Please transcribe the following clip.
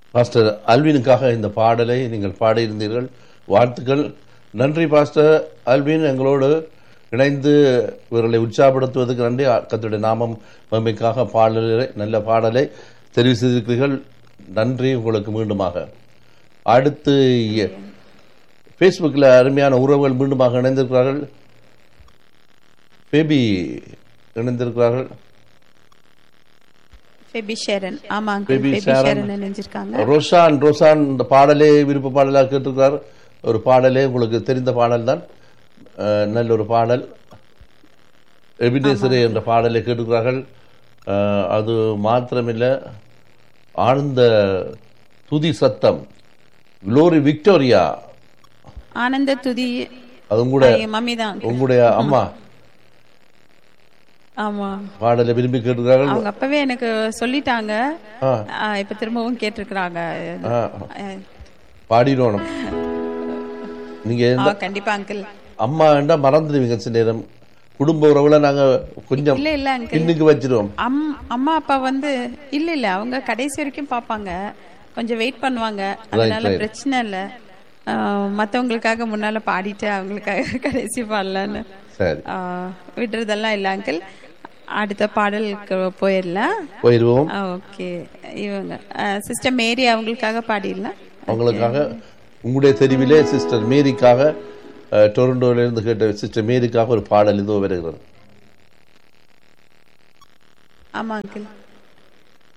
Pastor அல்வினுக்காக இந்த பாடலை நீங்கள் பாடியிருந்தீர்கள் வாழ்த்துக்கள் நன்றி பாஸ்டர் அல்வின் எங்களோடு இணைந்து இவர்களை உற்சாகப்படுத்துவதற்கு நன்றி கத்துடைய நாமம் மம்மிக்காக பாடலை நல்ல பாடலை தெரிவு செய்திருக்கிறீர்கள் நன்றி உங்களுக்கு மீண்டுமாக அடுத்து ஃபேஸ்புக்கில் அருமையான உறவுகள் மீண்டுமாக இணைந்திருக்கிறார்கள் பேபி இணைந்திருக்கிறார்கள் பேபி ஷேரன் ஆமாங்க பேபி பேபி ஷேரன். ஷேரன் இணைஞ்சிருக்காங்க ரோஷான் ரோஷான் இந்த பாடலே விருப்ப பாடலாக கேட்டிருக்கிறார் ஒரு பாடலே உங்களுக்கு தெரிந்த பாடல் தான் அஹ், நல்ல ஒரு பாடல் எபினேசரே என்ற பாடலை கேட்டிருக்கிறார்கள் அஹ், அது மாத்திரமில்லை ஆழ்ந்த துதி சத்தம் குளோரி விக்டோரியா ஆனந்த துதி அதுவும் கூட மம்மி தான் உங்களுடைய அம்மா ஆமா பாடலை விரும்பி கேட்டிருக்கிறார்கள் அவங்க அப்பவே எனக்கு சொல்லிட்டாங்க ஆ, ஆ, இப்ப திரும்பவும் கேட்டிருக்கிறாங்க ஆ, அஹ், பாடிடணும் நீங்க ஆ, எந்த- கண்டிப்பா அங்கிள் அம்மா என்றா மறந்துடுவீங்க சில நேரம் குடும்ப உறவுல நாங்க கொஞ்சம் இல்ல இல்ல அங்கிள் பின்னுக்கு வச்சிருவோம் அம் அம்மா அப்பா வந்து இல்ல இல்ல அவங்க கடைசி வரைக்கும் பாப்பாங்க கொஞ்சம் வெயிட் பண்ணுவாங்க அதனால right. பிரச்சனை இல்ல ஆஹ் மத்தவங்களுக்காக முன்னால பாடிட்டு அவங்களுக்காக கடைசி பாடலான்னு சரி ஆஹ் விடுறதெல்லாம் இல்ல அங்கிள் அடுத்த பாடலுக்கு போயிடலாம் போயிடுவோம் ஓகே இவங்க சிஸ்டர் மேரி அவங்களுக்காக பாடிடலாம் அவங்களுக்காக உங்களுடைய தெரிவிலே சிஸ்டர் மேரிக்காக அஹ், டொரண்டோல இருந்து கேட்ட சிஸ்டர் மேரிக்காக ஒரு பாடல் இதோ வருகிறது ஆமா அங்கிள்